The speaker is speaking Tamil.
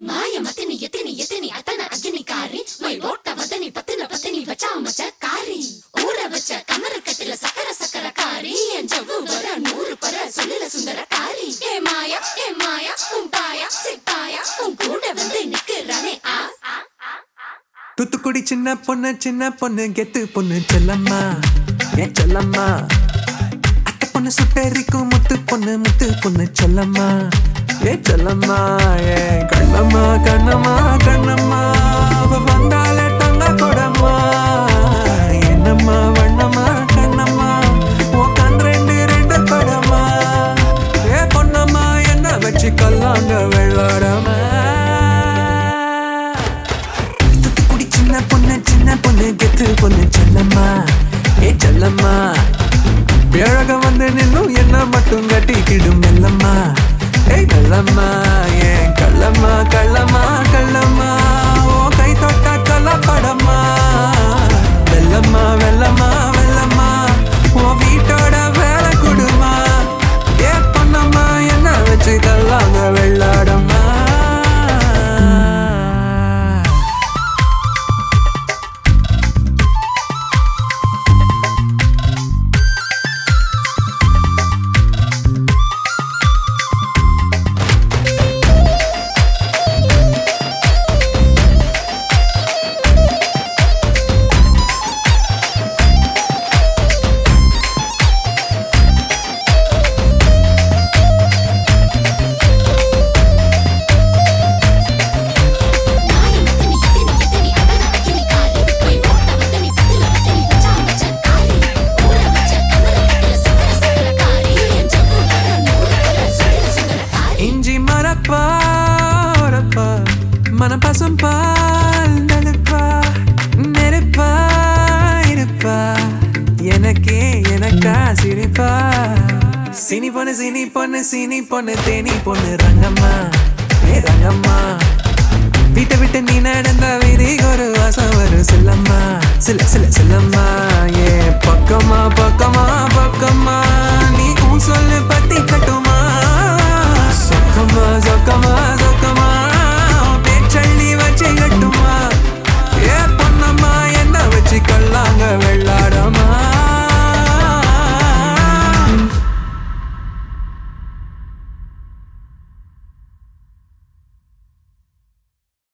మాయ మతిని ఎతిని ఎతిని అతన అగ్ని కారి మై ఓట వదని పతిన పతిని వచా మచ కారి ஊற வச்ச கமர கட்டில சக்கர சக்கர காரி என் ஜவ்வு வர நூறு பர சொல்லில சுந்தர காரி ஏ மாயா ஏ மாயா உன் பாயா சிப்பாயா உன் கூட வந்து நிக்கிறானே ஆ ஆ, ஆ, ஆ. தூத்துக்குடி சின்ன பொண்ணு சின்ன பொண்ணு கெத்து பொண்ணு செல்லம்மா ஏன் செல்லம்மா அத்தை பொண்ணு சுட்டேரிக்கும் முத்து பொண்ணு முத்து பொண்ணு செல்லம்மா ஏ செல்லம்மா ஏ கண்ணம்மா கண்ணம்மா கண்ணம்மா அவ வந்தாலே தங்க கொடம்மா என்னம்மா வண்ணம்மா கண்ணம்மா உன் கண் ரெண்டு ரெண்டு படமா ஏ பொண்ணம்மா என்ன வச்சு கல்லாங்க வெள்ளாடமா தூத்துக்குடி சின்ன பொண்ணு சின்ன பொண்ணு கெத்து பொண்ணு செல்லம்மா ஏ செல்லம்மா பேழக வந்து நின்னும் என்ன மட்டும் கட்டிக்கிடும் மெல்லம்மா ஏய் மெல்லம்மா ஏன் கள்ளம்மா கள்ளம்மா கள்ளம்மா ஓ கை தொட்ட கலப்படம்மா வெள்ளம்மா வெள்ளம்மா வெள்ளம்மா ஓ வீட்டோட வேலை கொடுமா ஏ பொண்ணம்மா என்ன வச்சு கல்லாங்க வெள்ளாடம்மா மாய மத்தினி எத்தினி எத்தினி அத்தன அக்கினி காரி மை ஓட்ட வదని பத்தில பத்தினி வச்சா மச்ச காரி ஊற வச்ச கமர கட்டில சக்கர சக்கர காரி என் ஜவ்வு வர நூறு பர சொல்லில சுந்தர காரி இஞ்சி மரப்பா உரப்பா மனம் பசும் பால் நடுப்பா நெருப்பா இருப்பா எனக்கே எனக்கா சிரிப்பா சினி பொண்ணு சினி பொண்ணு சினி பொண்ணு தேனி பொண்ணு ரங்கம்மா ஏ ரங்கம்மா வீட்டை விட்டு நீ நடந்த வீதிக்கு ஒரு வாசம் வரும் செல்லம்மா சில சில செல்லம்மா ஏ பக்க